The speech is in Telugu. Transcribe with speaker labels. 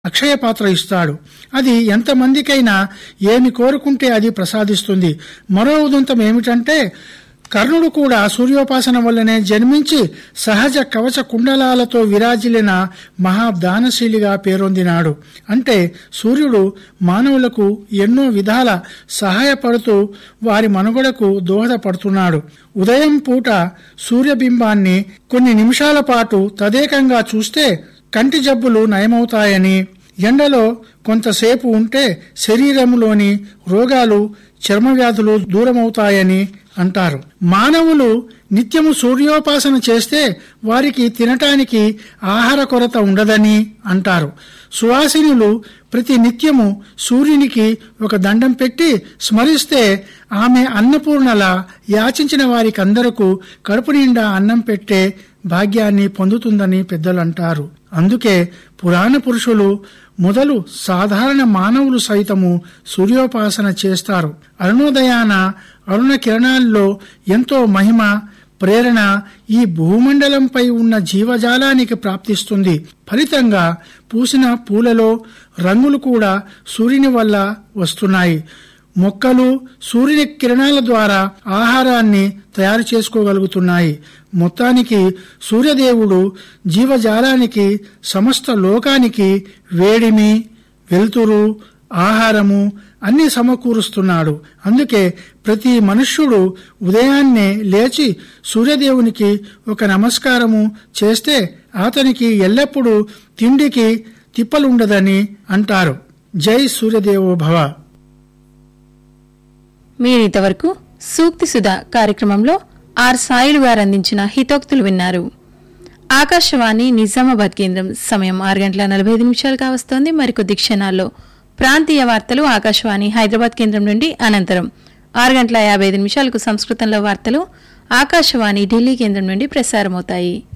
Speaker 1: అక్షయ పాత్ర ఇస్తాడు అది ఎంతమందికైనా ఏమి కోరుకుంటే అది ప్రసాదిస్తుంది మరో ఉదంతం ఏమిటంటే కర్ణుడు కూడా సూర్యోపాసన వల్లనే జన్మించి సహజ కవచ కుండలాలతో విరాజిల్లిన మహాదానశీలిగా పేరొందినాడు అంటే సూర్యుడు మానవులకు ఎన్నో విధాల సహాయపడుతూ వారి మనుగడకు దోహదపడుతున్నాడు ఉదయం పూట సూర్యబింబాన్ని కొన్ని నిమిషాల పాటు తదేకంగా చూస్తే కంటి జబ్బులు నయమవుతాయని ఎండలో కొంతసేపు ఉంటే శరీరంలోని రోగాలు చర్మ వ్యాధులు దూరమవుతాయని అంటారు మానవులు నిత్యము సూర్యోపాసన చేస్తే వారికి తినటానికి ఆహార కొరత ఉండదని అంటారు సువాసినులు ప్రతి నిత్యము సూర్యునికి ఒక దండం పెట్టి స్మరిస్తే ఆమె అన్నపూర్ణలా యాచించిన వారికందరకు కడుపు నిండా అన్నం పెట్టే భాగ్యాన్ని పొందుతుందని పెద్దలు అంటారు అందుకే పురాణ పురుషులు మొదలు సాధారణ మానవులు సైతము సూర్యోపాసన చేస్తారు అరుణోదయాన అరుణ కిరణాల్లో ఎంతో మహిమ ప్రేరణ ఈ భూమండలంపై ఉన్న జీవజాలానికి ప్రాప్తిస్తుంది ఫలితంగా పూసిన పూలలో రంగులు కూడా సూర్యుని వల్ల వస్తున్నాయి మొక్కలు సూర్యుని కిరణాల ద్వారా ఆహారాన్ని తయారు చేసుకోగలుగుతున్నాయి మొత్తానికి సూర్యదేవుడు జీవజాలానికి సమస్త లోకానికి వేడిమి వెలుతురు ఆహారము అన్ని సమకూరుస్తున్నాడు అందుకే ప్రతి మనుష్యుడు ఉదయాన్నే లేచి సూర్యదేవునికి ఒక నమస్కారము చేస్తే అతనికి ఎల్లప్పుడూ తిండికి తిప్పలుండదని అంటారు జై సూర్యదేవో భవ
Speaker 2: మీరింతవరకు సూక్తి సుధా కార్యక్రమంలో ఆర్ సాయిలు గారు అందించిన హితోక్తులు విన్నారు ఆకాశవాణి నిజామాబాద్ కేంద్రం సమయం ఆరు గంటల నలభై ఐదు నిమిషాలు కావస్తోంది మరికొద్ది క్షణాల్లో ప్రాంతీయ వార్తలు ఆకాశవాణి హైదరాబాద్ కేంద్రం నుండి అనంతరం ఆరు గంటల యాభై ఐదు నిమిషాలకు సంస్కృతంలో వార్తలు ఆకాశవాణి ఢిల్లీ కేంద్రం నుండి ప్రసారమవుతాయి